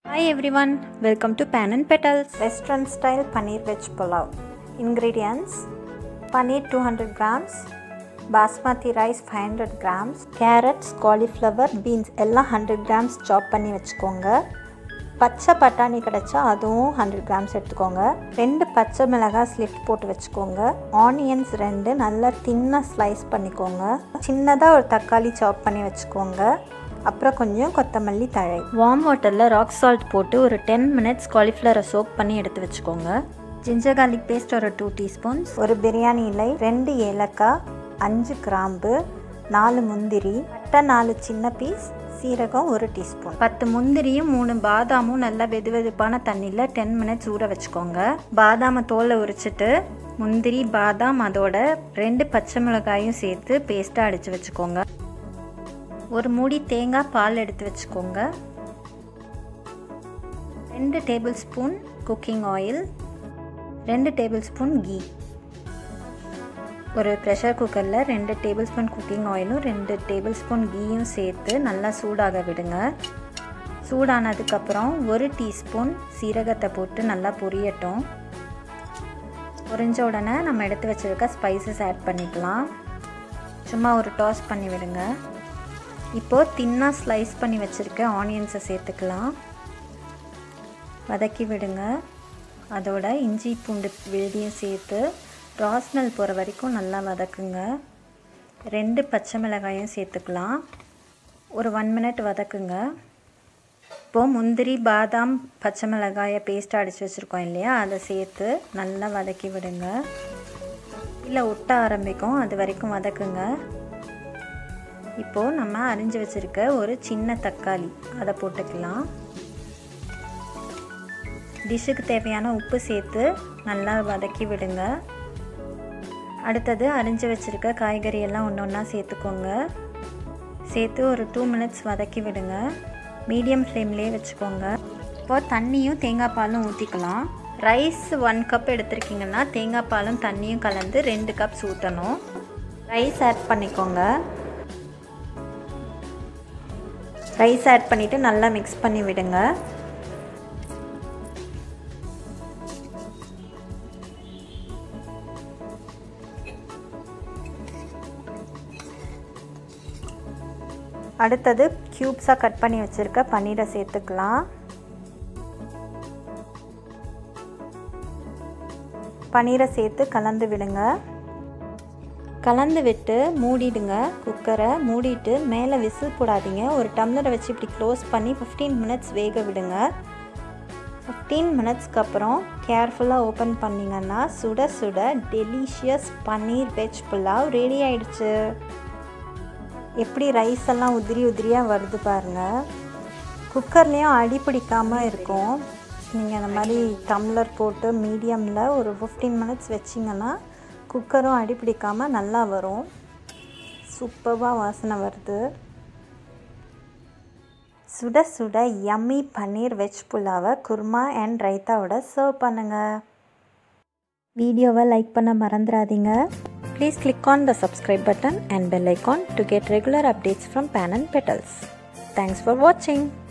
Hi everyone, welcome to Pan and Petals. Western style paneer veg pulao. Ingredients paneer 200 grams, basmati rice 500 grams, carrots, cauliflower, beans எல்லாம் 100 grams சாப் பண்ணி வச்சுக்கோங்க பச்சை பட்டாணி கிடச்சா அதுவும் ஹண்ட்ரட் கிராம்ஸ் எடுத்துக்கோங்க ரெண்டு பச்சை மிளகாய் ஸ்லிப் போட்டு வச்சுக்கோங்க ஆனியன்ஸ் ரெண்டு நல்லா தின்னாக ஸ்லைஸ் பண்ணிக்கோங்க சின்னதாக ஒரு தக்காளி சாப் பண்ணி வச்சுக்கோங்க அப்புறம் கொஞ்சம் கொத்தமல்லி தழை வார்ம் வாட்டரில் ராக் சால்ட் போட்டு ஒரு டென் மினிட்ஸ் காலிஃப்ளவரை சோப் பண்ணி எடுத்து வச்சுக்கோங்க ஜிஞ்சர் கார்லிக் பேஸ்ட் ஒரு டூ டீஸ்பூன்ஸ் ஒரு பிரியாணி இலை ரெண்டு ஏலக்காய் அஞ்சு கிராம்பு நாலு முந்திரி பட்டை நாலு சின்ன பீஸ் சீரகம் ஒரு டீஸ்பூன் பத்து முந்திரியும் மூணு பாதாமும் நல்லா வெது வெதுப்பான தண்ணியில் டென் மினிட்ஸ் ஊற வச்சுக்கோங்க பாதாமை தோலை உரிச்சிட்டு முந்திரி பாதாம் அதோட ரெண்டு பச்சை மிளகாயும் சேர்த்து பேஸ்ட்டாக அடித்து வச்சுக்கோங்க ஒரு மூடி தேங்காய் பால் எடுத்து வச்சுக்கோங்க ரெண்டு டேபிள் ஸ்பூன் குக்கிங் ஆயில் ரெண்டு டேபிள் ஸ்பூன் கீ ஒரு ப்ரெஷர் குக்கரில் ரெண்டு டேபிள் ஸ்பூன் குக்கிங் ஆயிலும் ரெண்டு டேபிள் ஸ்பூன் கீயும் சேர்த்து நல்லா சூடாக விடுங்க சூடானதுக்கப்புறம் ஒரு டீஸ்பூன் சீரகத்தை போட்டு நல்லா பொரியட்டும் பொரிஞ்ச உடனே நம்ம எடுத்து வச்சுருக்க ஸ்பைசஸ் ஆட் பண்ணிக்கலாம் சும்மா ஒரு டாஸ் பண்ணி விடுங்க இப்போது தின்னாக ஸ்லைஸ் பண்ணி வச்சுருக்க ஆனியன்ஸை சேர்த்துக்கலாம் வதக்கி விடுங்க அதோட இஞ்சி பூண்டு விழுதியும் சேர்த்து ராஸ்மெல் போகிற வரைக்கும் நல்லா வதக்குங்க ரெண்டு பச்சை மிளகாயும் சேர்த்துக்கலாம் ஒரு ஒன் மினிட் வதக்குங்க இப்போது முந்திரி பாதாம் பச்சை மிளகாயை பேஸ்ட்டாக அடித்து வச்சுருக்கோம் இல்லையா அதை சேர்த்து நல்லா வதக்கி விடுங்க இல்லை ஒட்ட ஆரம்பிக்கும் அது வரைக்கும் வதக்குங்க இப்போது நம்ம அரிஞ்சு வச்சுருக்க ஒரு சின்ன தக்காளி அதை போட்டுக்கலாம் டிஷ்ஷுக்கு தேவையான உப்பு சேர்த்து நல்லா வதக்கி விடுங்க அடுத்தது அரிஞ்சு வச்சுருக்க காய்கறி எல்லாம் ஒன்று ஒன்றா சேர்த்துக்கோங்க சேர்த்து ஒரு டூ மினிட்ஸ் வதக்கி விடுங்க மீடியம் ஃப்ளேம்லேயே வச்சுக்கோங்க இப்போ தண்ணியும் தேங்காய் பாலும் ஊற்றிக்கலாம் ரைஸ் ஒன் கப் எடுத்திருக்கீங்கன்னா தேங்காய் பாலும் தண்ணியும் கலந்து ரெண்டு கப்ஸ் ஊற்றணும் ரைஸ் ஆட் பண்ணிக்கோங்க ரைஸ் ஆட் பண்ணிவிட்டு நல்லா மிக்ஸ் பண்ணி விடுங்க அடுத்தது க்யூப்ஸாக கட் பண்ணி வச்சுருக்க பன்னீரை சேர்த்துக்கலாம் பன்னீரை சேர்த்து கலந்து விடுங்க கலந்து விட்டு மூடிடுங்க குக்கரை மூடிட்டு மேலே விசில் போடாதீங்க ஒரு டம்ளரை வச்சு இப்படி க்ளோஸ் பண்ணி ஃபிஃப்டீன் மினிட்ஸ் வேக விடுங்க ஃபிஃப்டீன் மினிட்ஸ்க்கு அப்புறம் கேர்ஃபுல்லாக ஓப்பன் பண்ணிங்கன்னா சுட சுட delicious paneer veg pulao ready ஆயிடுச்சு எப்படி ரைஸ் எல்லாம் உதிரி உதிரியாக வருது பாருங்கள் குக்கர்லேயும் அடி பிடிக்காமல் இருக்கும் நீங்கள் அந்த மாதிரி டம்ளர் போட்டு மீடியமில் ஒரு ஃபிஃப்டீன் மினிட்ஸ் வச்சிங்கன்னா குக்கரும் அடி பிடிக்காமல் நல்லா வரும் சூப்பராக வாசனை வருது சுட சுட யம்மி பன்னீர் வெஜ் புலாவை குருமா அண்ட் ரைத்தாவோட சர்வ் பண்ணுங்கள் வீடியோவை லைக் பண்ண மறந்துடாதீங்க Please click on the subscribe button and bell icon to get regular updates from Pan and Petals. Thanks for watching.